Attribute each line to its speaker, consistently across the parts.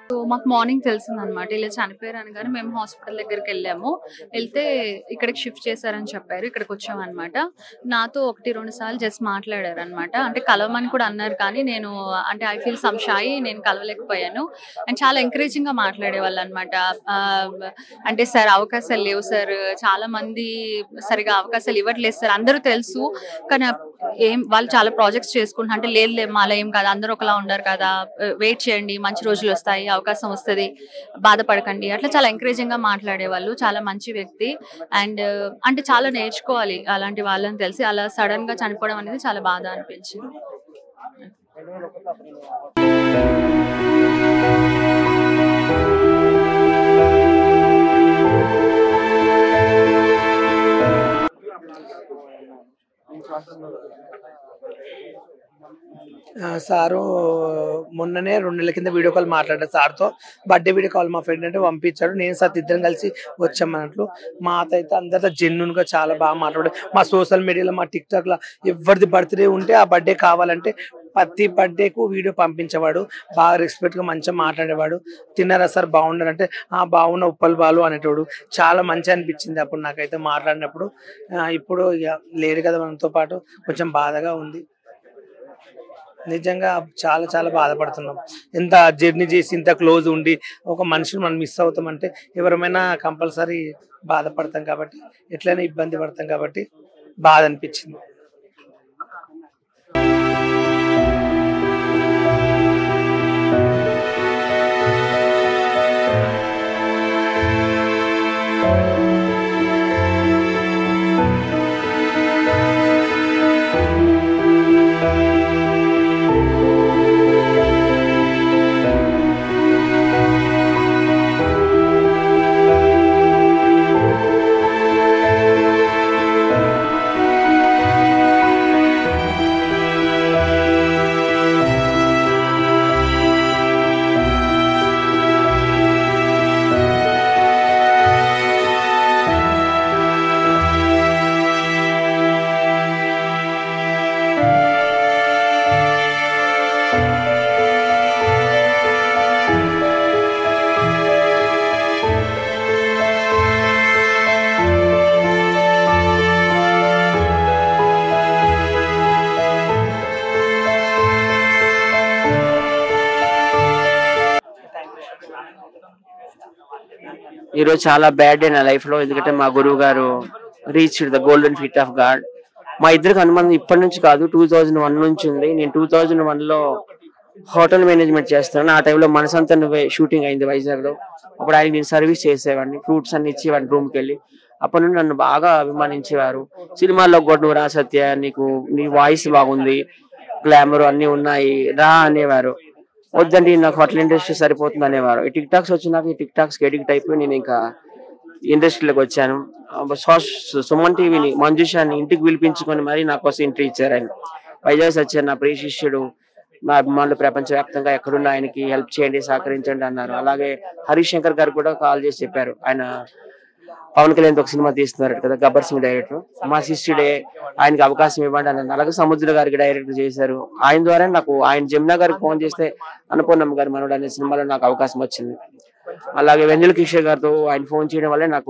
Speaker 1: so మాకు morning తెలిసింది అనమాట ఇలా చనిపోయారు అనగానే మేము హాస్పిటల్ దగ్గరికి వెళ్ళాము వెళ్తే ఇక్కడికి షిఫ్ట్ చేశారని చెప్పారు ఇక్కడికి వచ్చామన్నమాట నాతో ఒకటి రెండు సార్లు జస్ట్ మాట్లాడారు అనమాట అంటే కలవమని కూడా అన్నారు కానీ నేను అంటే ఐ ఫీల్ సమ్ షాయి నేను కలవలేకపోయాను అండ్ చాలా ఎంకరేజింగ్ గా మాట్లాడేవాళ్ళు అనమాట అంటే సార్ అవకాశాలు లేవు సార్ చాలా మంది సరిగా అవకాశాలు ఇవ్వట్లేదు సార్ అందరూ తెలుసు కానీ ఏం వాళ్ళు చాలా ప్రాజెక్ట్స్ చేసుకుంటున్నారు అంటే లేదు లేదు మాలో ఏం కాదు అందరూ ఒకలా ఉండరు కదా వెయిట్ చేయండి మంచి రోజులు వస్తాయి అవకాశం వస్తుంది బాధపడకండి అట్లా చాలా ఎంకరేజింగ్ గా మాట్లాడేవాళ్ళు చాలా మంచి వ్యక్తి అండ్ అంటే చాలా నేర్చుకోవాలి అలాంటి వాళ్ళని తెలిసి అలా సడన్ గా చనిపోవడం అనేది చాలా బాధ అనిపించింది
Speaker 2: ఆ, సారు మొన్ననే రెండు నెలల కింద వీడియో కాల్ మాట్లాడారు సార్తో బర్త్డే వీడియో కాల్ మా ఫ్రెండ్ అంటే పంపించాడు నేను సార్ ఇద్దరం కలిసి వచ్చామన్నట్లు మా అత్త అయితే అందరితో జెన్యున్ గా చాలా బాగా మాట్లాడాడు మా సోషల్ మీడియాలో మా టిక్ టాక్ లో ఎవరిది బర్త్డే ఉంటే ఆ బర్త్డే కావాలంటే ప్రతి బర్త్డేకు వీడియో పంపించేవాడు బాగా రెస్పెక్ట్ గా మంచిగా మాట్లాడేవాడు తిన్నారా సార్ బాగున్నారు అంటే ఆ బాగున్న ఉప్పల్ బాలు అనేటోడు చాలా మంచి అనిపించింది అప్పుడు నాకైతే మాట్లాడినప్పుడు ఆ, ఇప్పుడు ఇక లేరు కదా మనతో పాటు కొంచెం బాధగా ఉంది నిజంగా చాలా చాలా బాధపడుతున్నాం ఎంత జర్నీ చేసి ఇంత క్లోజ్ ఉండి ఒక మనిషిని మనం మిస్ అవుతామంటే ఎవరమైనా కంపల్సరీ బాధపడతాం కాబట్టి ఎట్లయినా ఇబ్బంది పడతాం కాబట్టి బాధ అనిపించింది
Speaker 3: ఈరోజు చాలా బ్యాడ్ డే నా లైఫ్ లో ఎందుకంటే మా గురువు గారు reach the golden feet of god మా ఇద్దరికి అనుబంధం ఇప్పటి నుంచి కాదు టూ థౌజండ్ వన్ నుంచి ఉంది నేను టూ థౌజండ్ వన్ లో హోటల్ మేనేజ్మెంట్ చేస్తున్నాను ఆ టైంలో మనసంతా నువ్వే షూటింగ్ అయింది వైజాగ్ లో అప్పుడు ఆయన నేను సర్వీస్ చేసేవాడిని ఫ్రూట్స్ అన్ని ఇచ్చేవాడిని రూమ్ కి వెళ్ళి అప్పటి నుండి నన్ను బాగా అభిమానించేవారు సినిమాల్లో కూడా నువ్వు రా సత్య నీకు నీ వాయిస్ బాగుంది గ్లామర్ అన్ని ఉన్నాయి రా అనేవారు వద్దండి నాకు హోటల్ ఇండస్ట్రీ సరిపోతుంది అనేవారు ఈ టిక్ టాక్స్ వచ్చినాక ఈ టిక్ టాక్స్ ఎడిక్ట్ అయిపోయి నేను ఇంకా ఇండస్ట్రీలోకి వచ్చాను ఆ, సో- సుమన్ టీవీని మంజుషాని ఇంటికి పిలిపించుకొని మరి నా కోసం ఇంటర్వ్యూ ఇచ్చారు ఆయన వైజాగ్ సత్యారు నా ప్రియ శిష్యుడు మా అభిమానులు ప్రపంచవ్యాప్తంగా ఎక్కడున్న ఆయనకి హెల్ప్ చేయండి సహకరించండి అన్నారు అలాగే హరీష్ శంకర్ గారు కూడా కాల్ చేసి చెప్పారు ఆయన పవన్ కళ్యాణ్ ఒక సినిమా తీస్తున్నారు కదా గబ్బర్ సింగ్ డైరెక్టర్ మా శిష్యుడే ఆయనకి అవకాశం ఇవ్వండి అన్నారు అలాగే సముద్ర గారికి డైరెక్టర్ చేశారు ఆయన ద్వారా నాకు ఆయన జమునా గారికి ఫోన్ చేస్తే అనుపూర్ణమ్మ గారి మనోడు అనే సినిమాలో నాకు అవకాశం వచ్చింది అలాగే వెన్నెల కిషోర్ గారితో ఆయన ఫోన్ చేయడం వల్లే నాకు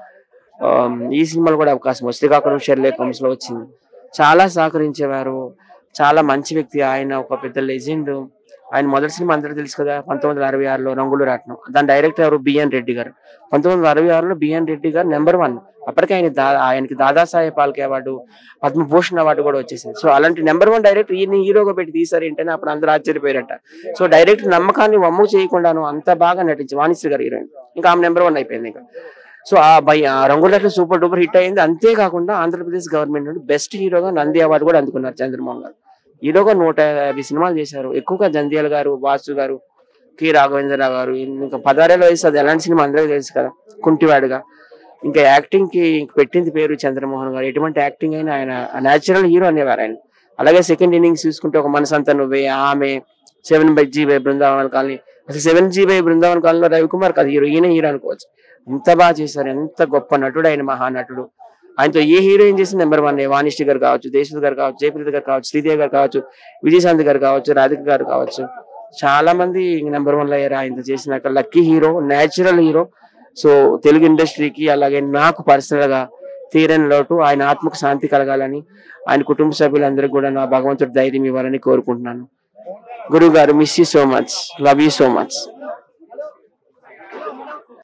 Speaker 3: ఆమ్, ఈ సినిమాలో కూడా అవకాశం వచ్చింది శ్రీకాకుళం షెర్లే కంస్ లో వచ్చింది చాలా సహకరించేవారు చాలా మంచి వ్యక్తి ఆయన ఒక పెద్ద లెజెండ్ ఆయన మొదటి సినిమా అందరూ తెలుసు కదా పంతొమ్మిది వందల అరవై ఆరులో రంగులు రాట్నం దాని డైరెక్టర్ ఎవరు బిఎన్ రెడ్డి గారు పంతొమ్మిది వందల అరవై ఆరులో బిఎన్ రెడ్డి గారు నెంబర్ వన్ అప్పటికే ఆయన దా ఆయనకి దాదాసాహెబ్ పాల్కే అవార్డు పద్మభూషణ్ అవార్డు కూడా వచ్చేసింది సో అలాంటి నెంబర్ వన్ డైరెక్టర్ ఈయన హీరోగా పెట్టి తీసారు ఏంటనే అప్పుడు అందరూ ఆశ్చర్యపోయారట సో డైరెక్ట్ నమ్మకాన్ని వమ్ము చేయకుండాను అంత బాగా నటించి వాణిశ్రీ గారు హీరోయిన్ ఇంకా ఆమె నెంబర్ వన్ అయిపోయింది ఇంకా సో ఆ బై ఆ రంగులట్లు సూపర్ డూపర్ హిట్ అయింది అంతేకాకుండా ఆంధ్రప్రదేశ్ గవర్నమెంట్ నుండి బెస్ట్ హీరోగా నంది అవార్డు కూడా అందుకున్నారు చంద్రమోహన్ గారు హీరోగా నూట యాభై సినిమాలు చేశారు ఎక్కువగా జంధ్యాల గారు వాసు గారు కె రాఘవేంద్రరావు గారు ఇంకా పదారేళ్ళ వయసు అది ఎలాంటి సినిమా అందరికీ తెలుసు కదా కుంటివాడుగా ఇంకా యాక్టింగ్ కి ఇంక పెట్టింది పేరు చంద్రమోహన్ గారు ఎటువంటి యాక్టింగ్ అయినా ఆయన నేచురల్ హీరో అనేవారు ఆయన అలాగే సెకండ్ ఇన్నింగ్స్ చూసుకుంటే ఒక మనసంతా నువ్వే ఆమె seven by G by Brindavan colony అసలు సెవెన్ జీ బై బృందావన్ కాలనీలో రవికుమార్ కాదు హీరో ఈయన హీరో అనుకోవచ్చు ఎంత బాగా చేశారు ఎంత గొప్ప నటుడు ఆయన మహానటుడు ఆయనతో ఏ హీరోయిన్ చేసిన నెంబర్ వన్ వాణిష్ఠి గారు కావచ్చు దేశద్ గారు కావచ్చు జయప్రీత గారు కావచ్చు శ్రీదేవి గారు కావచ్చు విజయశాంతి గారు కావచ్చు రాధిక గారు కావచ్చు చాలా మంది నెంబర్ వన్ అయ్యారు ఆయన చేసినాక lucky hero natural hero so Telugu ఇండస్ట్రీకి అలాగే నాకు పర్సనల్ గా తీరని లోటు ఆయన ఆత్మకు శాంతి కలగాలని ఆయన కుటుంబ సభ్యులందరికీ కూడా నా భగవంతుడు ధైర్యం ఇవ్వాలని కోరుకుంటున్నాను గురువు గారు miss you so much love you so much